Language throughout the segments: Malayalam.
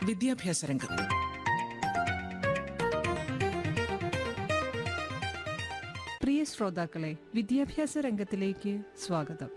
വിദ്യാഭ്യാസ രംഗം പ്രിയ ശ്രോതാക്കളെ വിദ്യാഭ്യാസ രംഗത്തിലേക്ക് സ്വാഗതം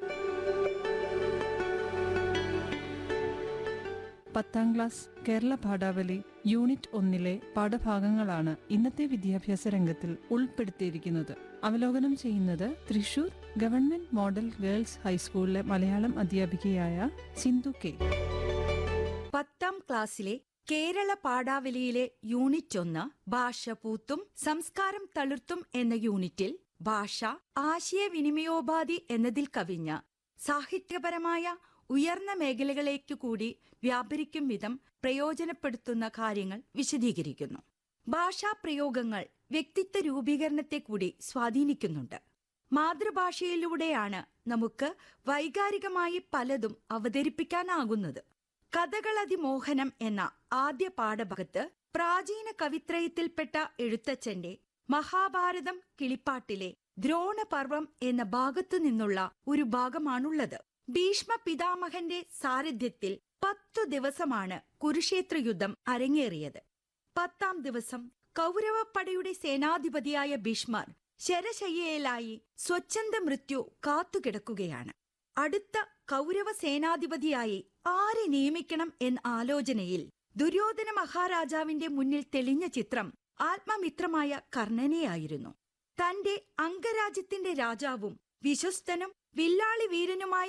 പത്താം ക്ലാസ് കേരള പാഠാവലി യൂണിറ്റ് ഒന്നിലെ പാഠഭാഗങ്ങളാണ് ഇന്നത്തെ വിദ്യാഭ്യാസ രംഗത്തിൽ ഉൾപ്പെടുത്തിയിരിക്കുന്നത് അവലോകനം ചെയ്യുന്നത് തൃശൂർ ഗവൺമെന്റ് മോഡൽ ഗേൾസ് ഹൈസ്കൂളിലെ മലയാളം അധ്യാപികയായ സിന്ധു കെ പത്താം ക്ലാസ്സിലെ കേരള പാഠാവലിയിലെ യൂണിറ്റ് ഒന്ന് ഭാഷ പൂത്തും സംസ്കാരം തളിർത്തും എന്ന യൂണിറ്റിൽ ഭാഷ ആശയവിനിമയോപാധി എന്നതിൽ കവിഞ്ഞ സാഹിത്യപരമായ ഉയർന്ന മേഖലകളേക്കു കൂടി വ്യാപരിക്കും വിധം പ്രയോജനപ്പെടുത്തുന്ന കാര്യങ്ങൾ വിശദീകരിക്കുന്നു ഭാഷാ പ്രയോഗങ്ങൾ വ്യക്തിത്വ രൂപീകരണത്തെ കൂടി സ്വാധീനിക്കുന്നുണ്ട് മാതൃഭാഷയിലൂടെയാണ് നമുക്ക് വൈകാരികമായി പലതും അവതരിപ്പിക്കാനാകുന്നത് കഥകളതിമോഹനം എന്ന ആദ്യ പാഠഭാഗത്ത് പ്രാചീന കവിത്രയത്തിൽപ്പെട്ട എഴുത്തച്ഛന്റെ മഹാഭാരതം കിളിപ്പാട്ടിലെ ദ്രോണപർവം എന്ന ഭാഗത്തു നിന്നുള്ള ഒരു ഭാഗമാണുള്ളത് ഭീഷ്മ പിതാമഹന്റെ സാരഥ്യത്തിൽ പത്തു ദിവസമാണ് കുരുക്ഷേത്ര യുദ്ധം അരങ്ങേറിയത് പത്താം ദിവസം കൗരവപ്പടയുടെ സേനാധിപതിയായ ഭീഷ്മർ ശരശയ്യയിലായി സ്വച്ഛന്ത മൃത്യു കാത്തുകിടക്കുകയാണ് അടുത്ത കൗരവ സേനാധിപതിയായി ആരെ നിയമിക്കണം എന്ന ആലോചനയിൽ ദുര്യോധന മഹാരാജാവിന്റെ മുന്നിൽ തെളിഞ്ഞ ചിത്രം ആത്മമിത്രമായ കർണനെയായിരുന്നു തന്റെ അംഗരാജ്യത്തിന്റെ രാജാവും വിശ്വസ്തനും വില്ലാളി വീരനുമായ